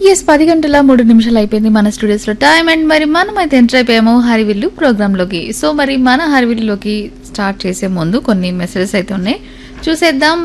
yes పది గంటల మూడు నిమిషాలు అయిపోయింది మన స్టూడియోస్ లో టైం అండ్ మరి మనం అయితే ఎంటర్ అయిపోయాము హరివిల్లు ప్రోగ్రామ్ లోకి సో మరి మన హరివిల్లులోకి స్టార్ట్ చేసే ముందు కొన్ని మెసేజెస్ అయితే ఉన్నాయి చూసేద్దాం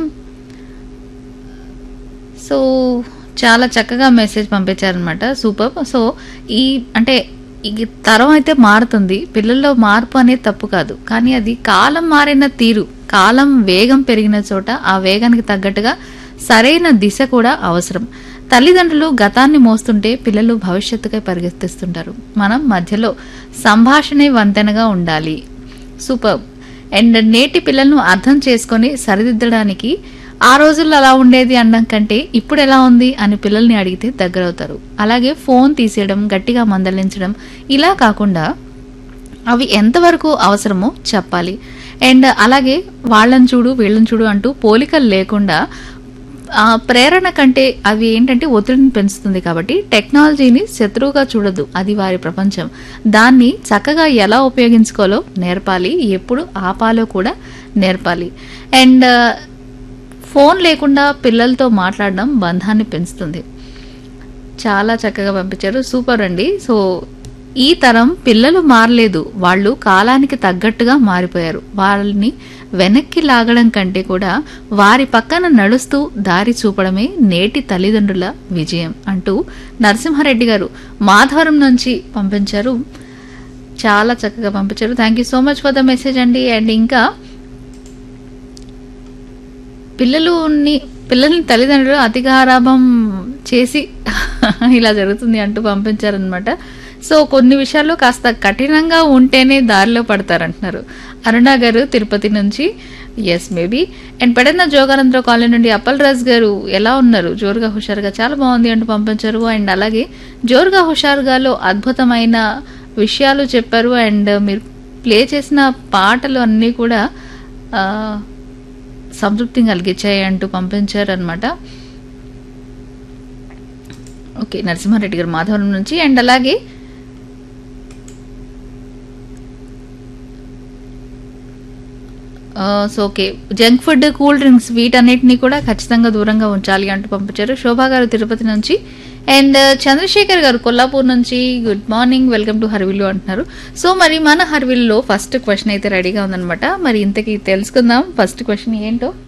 సో చాలా చక్కగా మెసేజ్ పంపించారనమాట సూపర్ సో ఈ అంటే ఈ తరం అయితే మారుతుంది పిల్లల్లో మార్పు అనేది తప్పు కాదు కానీ అది కాలం మారిన తీరు కాలం వేగం పెరిగిన చోట ఆ వేగానికి తగ్గట్టుగా సరైన దిశ కూడా అవసరం తల్లిదండ్రులు గతాన్ని మోస్తుంటే పిల్లలు భవిష్యత్తుకై పరిగెత్తిస్తుంటారు మనం మధ్యలో సంభాషణే వంతెనగా ఉండాలి సూపర్ అండ్ నేటి పిల్లలను అర్థం చేసుకొని సరిదిద్దడానికి ఆ రోజుల్లో అలా ఉండేది అనడం కంటే ఇప్పుడు ఎలా ఉంది అని పిల్లల్ని అడిగితే దగ్గరవుతారు అలాగే ఫోన్ తీసేయడం గట్టిగా మందలించడం ఇలా కాకుండా అవి ఎంతవరకు అవసరమో చెప్పాలి అండ్ అలాగే వాళ్ళని చూడు వీళ్ళని చూడు అంటూ పోలికలు లేకుండా ఆ, ప్రేరణ కంటే అవి ఏంటంటే ఒత్తిడిని పెంచుతుంది కాబట్టి టెక్నాలజీని శత్రువుగా చూడదు అది వారి ప్రపంచం దాన్ని చక్కగా ఎలా ఉపయోగించుకోవాలో నేర్పాలి ఎప్పుడు ఆపాలో కూడా నేర్పాలి అండ్ ఫోన్ లేకుండా పిల్లలతో మాట్లాడడం బంధాన్ని పెంచుతుంది చాలా చక్కగా పంపించారు సూపర్ అండి సో ఈ తరం పిల్లలు మారలేదు వాళ్ళు కాలానికి తగ్గట్టుగా మారిపోయారు వాళ్ళని వెనక్కి లాగడం కంటే కూడా వారి పక్కన నడుస్తూ దారి చూపడమే నేటి తల్లిదండ్రుల విజయం అంటూ నరసింహారెడ్డి గారు మాధవరం నుంచి పంపించారు చాలా చక్కగా పంపించారు thank you so much for the message అండి అండ్ ఇంకా పిల్లలుని పిల్లల్ని తల్లిదండ్రులు అతిగారాభం చేసి ఇలా జరుగుతుంది అంటూ పంపించారనమాట సో కొన్ని విషయాల్లో కాస్త కఠినంగా ఉంటేనే దారిలో పడతారంటున్నారు అరుణ గారు తిరుపతి నుంచి ఎస్ మేబీ అండ్ పెడన్న జోగానంద్ర కాలనీ నుండి అప్పల్ రాజ్ గారు ఎలా ఉన్నారు జోరుగా హుషారుగా చాలా బాగుంది అంటూ పంపించారు అండ్ అలాగే జోరుగా హుషారుగాలో అద్భుతమైన విషయాలు చెప్పారు అండ్ మీరు ప్లే చేసిన పాటలు అన్నీ కూడా ఆ, సంతృప్తిని కలిగించాయి అంటూ పంపించారు అనమాట ఓకే నరసింహారెడ్డి గారు మాధవరం నుంచి అండ్ అలాగే ఆ, so okay junk food cool drinks వీటన్నిటిని కూడా ఖచ్చితంగా దూరంగా ఉంచాలి అంటూ పంపించారు శోభా గారు తిరుపతి నుంచి అండ్ చంద్రశేఖర్ గారు కొల్లాపూర్ నుంచి గుడ్ మార్నింగ్ వెల్కమ్ టు హర్విల్లు అంటున్నారు సో మరి మన హర్విల్లో ఫస్ట్ క్వశ్చన్ అయితే రెడీగా ఉందన్నమాట మరి ఇంతకీ తెలుసుకుందాం ఫస్ట్ క్వశ్చన్ ఏంటో